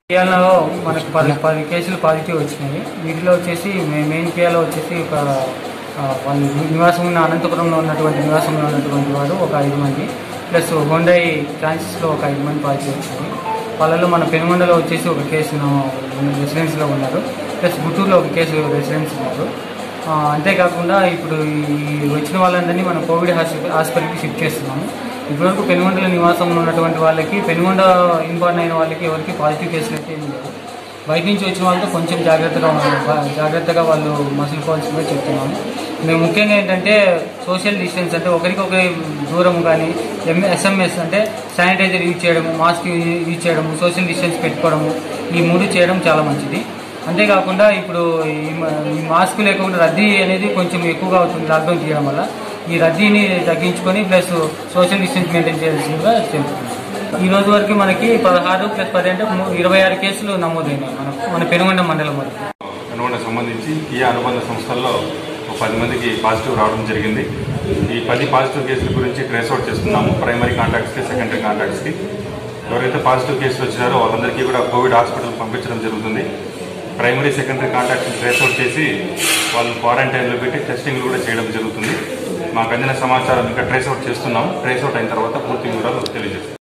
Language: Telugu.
కేరళలో మనకు పది పది కేసులు పాజిటివ్ వచ్చినాయి వీటిలో వచ్చేసి మే- మెయిన్ కేరళలో వచ్చేసి ఒక ఆ, వాళ్ళు నివాసం ఉన్న అనంతపురంలో ఉన్నటువంటి నివాసంలో ఉన్నటువంటి వారు ఒక ఐదు మంది ప్లస్ హోండై ఫ్రాన్సిస్లో ఒక ఐదు మంది పాజిటివ్ వచ్చినాయి వాళ్ళలో మన పెనుగొండలో వచ్చేసి ఒక కేసు రెసిడెన్స్లో ఉన్నారు ప్లస్ గుంటూరులో ఒక కేసు రెసిడెన్స్ ఉన్నారు ఆ, అంతేకాకుండా ఇప్పుడు ఈ వచ్చిన వాళ్ళందరినీ మనం కోవిడ్ హాస్పిటల్ హాస్పిటల్కి షిఫ్ట్ చేస్తున్నాము ఇప్పటివరకు పెనుగొండలో నివాసంలో ఉన్నటువంటి వాళ్ళకి పెనుగొండ ఇన్బార్న్ అయిన వాళ్ళకి ఎవరికి పాజిటివ్ కేసులు అయితే ఏమి లేవు బయట నుంచి వచ్చిన వాళ్ళతో కొంచెం జాగ్రత్తగా ఉండాలి బా- జాగ్రత్తగా వాళ్ళు మసులుకోవాల్సిందిగా చెప్తున్నాము మేము ముఖ్యంగా ఏంటంటే సోషల్ డిస్టెన్స్ అంటే ఒకరికొకరి దూరం కానీ ఎం ఎస్ఎంఎస్ అంటే శానిటైజర్ యూజ్ చేయడము మాస్క్ యూజ్ చేయడము సోషల్ డిస్టెన్స్ పెట్టుకోవడము ఈ మూడు చేయడం చాలా మంచిది అంతేకాకుండా ఇప్పుడు ఈ మ- ఈ మాస్క్ లేకుండా రద్దీ అనేది కొంచెం ఎక్కువగా అవుతుంది లాక్డౌన్ తీయడం వల్ల ఈ రద్దీని తగ్గించుకొని ప్లస్ సోషల్ డిస్టెన్స్ మెయింటైన్ చేయాల్సిందిగా చెప్తున్నాం ఈ రోజు వరకు మనకి పదహారు ప్లస్ పది అంటే ము- ఇరవై ఆరు కేసులు నమోదైనాయి మన మన పెనుగొండ మండలం వరకు అనుగుణ సంబంధించి కియా అనుబంధ సంస్థల్లో ఒక పది మందికి పాజిటివ్ రావడం జరిగింది ఈ పది పాజిటివ్ కేసుల గురించి ట్రేస్ అవుట్ చేస్తున్నాము ప్రైమరీ కాంటాక్ట్స్కి సెకండరీ కాంటాక్ట్స్కి ఎవరైతే పాజిటివ్ కేసులు వచ్చినారో వాళ్ళందరికీ కూడా కోవిడ్ హాస్పిటల్ పంపించడం జరుగుతుంది ప్రైమరీ సెకండరీ కాంటాక్ట్ని ట్రేస్ అవుట్ చేసి వాళ్ళు క్వారంటైన్లో పెట్టి టెస్టింగ్లు కూడా చేయడం జరుగుతుంది మాకు అందిన సమాచారం ఇంకా ట్రేస్ అవుట్ చేస్తున్నాము ట్రేస్ అవుట్ అయిన తర్వాత పూర్తి వివరాలు తెలియజేస్తాం